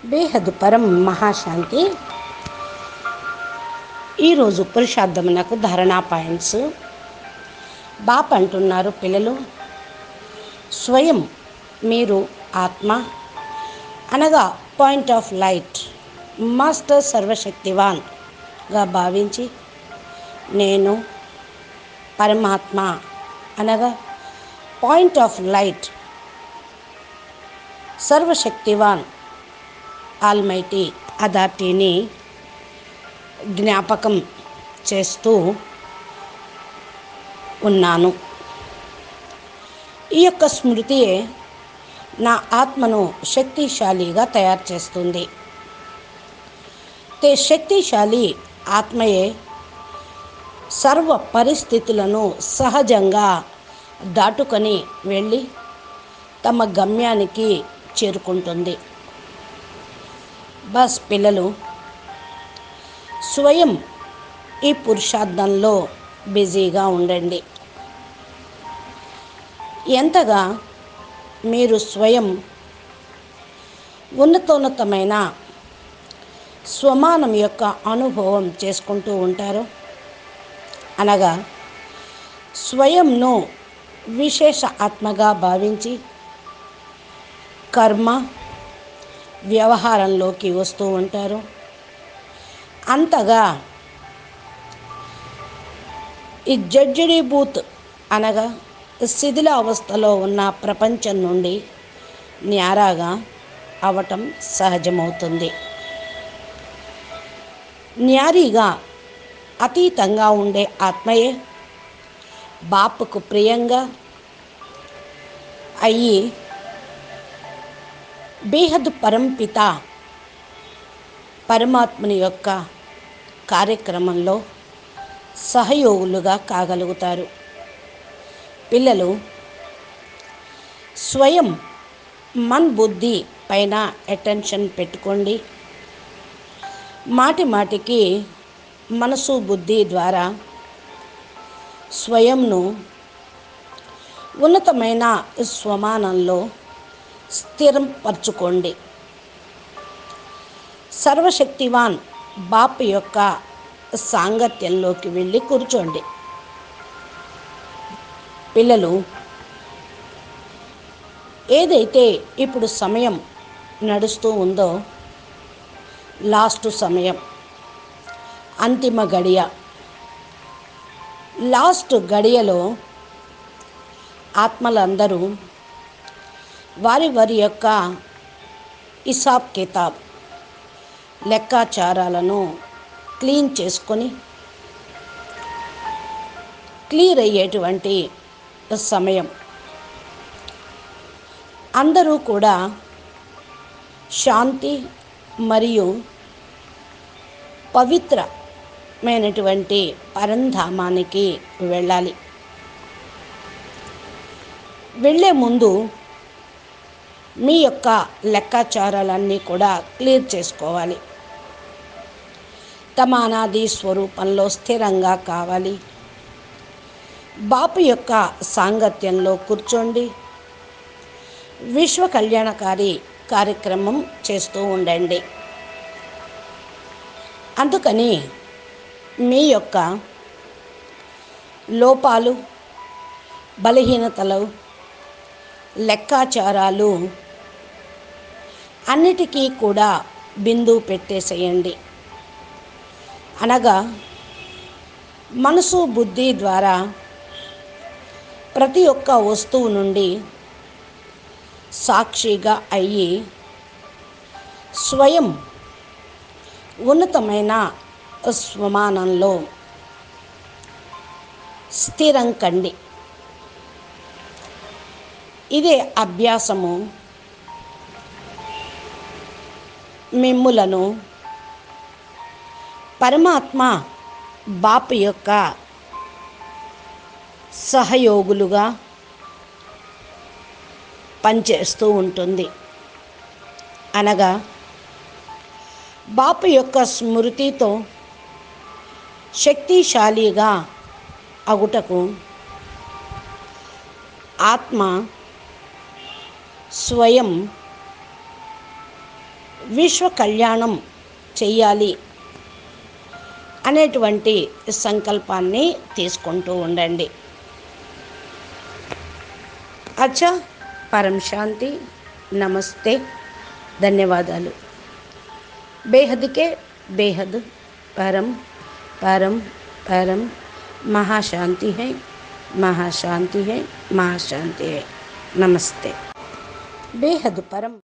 బేహద్ పరం మహాశాంతి ఈరోజు పురుషార్థమునకు ధారణా పాయింట్స్ బాప్ అంటున్నారు పిల్లలు స్వయం మీరు ఆత్మ అనగా పాయింట్ ఆఫ్ లైట్ మాస్టర్ సర్వశక్తివాన్గా భావించి నేను పరమాత్మ అనగా పాయింట్ ఆఫ్ లైట్ సర్వశక్తివాన్ ఆల్మైటీ అథారిటీని జ్ఞాపకం చేస్తూ ఉన్నాను ఈ యొక్క స్మృతియే నా ఆత్మను శక్తిశాలిగా తయారు చేస్తుంది తే శక్తిశాలి ఆత్మయే సర్వ పరిస్థితులను సహజంగా దాటుకొని వెళ్ళి తమ గమ్యానికి చేరుకుంటుంది బస్ పిల్లలు స్వయం ఈ పురుషార్థంలో బిజీగా ఉండండి ఎంతగా మీరు స్వయం ఉన్నతోన్నతమైన స్వమానం యొక్క అనుభవం చేసుకుంటూ ఉంటారో అనగా స్వయంను విశేష ఆత్మగా భావించి కర్మ వ్యవహారంలోకి వస్తూ ఉంటారు అంతగా ఈ జడ్జిడీ బూత్ అనగా శిథిల అవస్థలో ఉన్న ప్రపంచం నుండి న్యారాగా అవటం సహజమవుతుంది న్యారీగా అతీతంగా ఉండే ఆత్మయే బాపుకు ప్రియంగా అయ్యి బేహద్ పరంపిత పరమాత్మని యొక్క కార్యక్రమంలో సహయోగులుగా కాగలుగుతారు పిల్లలు స్వయం మన్ బుద్ధి పైన అటెన్షన్ పెట్టుకోండి మాటి మాటికి మనసు బుద్ధి ద్వారా స్వయంను ఉన్నతమైన స్వమానంలో స్థిరపరచుకోండి సర్వశక్తివాన్ బాప్ యొక్క సాంగత్యంలోకి వెళ్ళి కూర్చోండి పిల్లలు ఏదైతే ఇప్పుడు సమయం నడుస్తూ ఉందో లాస్ట్ సమయం అంతిమ గడియ లాస్ట్ గడియలో ఆత్మలందరూ వారి వారి యొక్క హిసాబ్ కితాబ్ లెక్కాచారాలను క్లీన్ చేసుకొని క్లియర్ అయ్యేటువంటి సమయం అందరూ కూడా శాంతి మరియు పవిత్రమైనటువంటి పరంధామానికి వెళ్ళాలి వెళ్ళే ముందు మీ యొక్క లెక్కాచారాలన్నీ కూడా క్లియర్ చేసుకోవాలి తమ అనాది స్వరూపంలో స్థిరంగా కావాలి బాపు యొక్క సాంగత్యంలో కూర్చోండి విశ్వ కళ్యాణకారి కార్యక్రమం చేస్తూ ఉండండి అందుకని మీ యొక్క లోపాలు బలహీనతలు లెక్కాచారాలు అన్నిటికీ కూడా బిందువు పెట్టేసేయండి అనగా మనసు బుద్ధి ద్వారా ప్రతి ఒక్క వస్తువు నుండి సాక్షిగా అయ్యి స్వయం ఉన్నతమైన స్వమానంలో స్థిరం కండి ఇదే అభ్యాసము మిమ్ములను పరమాత్మ బాపు యొక్క సహయోగులుగా పనిచేస్తూ ఉంటుంది అనగా బాపు యొక్క స్మృతితో శక్తిశాలిగా అగుటకు ఆత్మ స్వయం విశ్వ కళ్యాణం చెయ్యాలి అనేటువంటి సంకల్పాన్ని తీసుకుంటూ ఉండండి అచ్చా పరం శాంతి నమస్తే ధన్యవాదాలు బేహద్కే బేహద్ పరం పరం పరం महाशांति है महाशांति है महाशांति है नमस्ते बेहद परम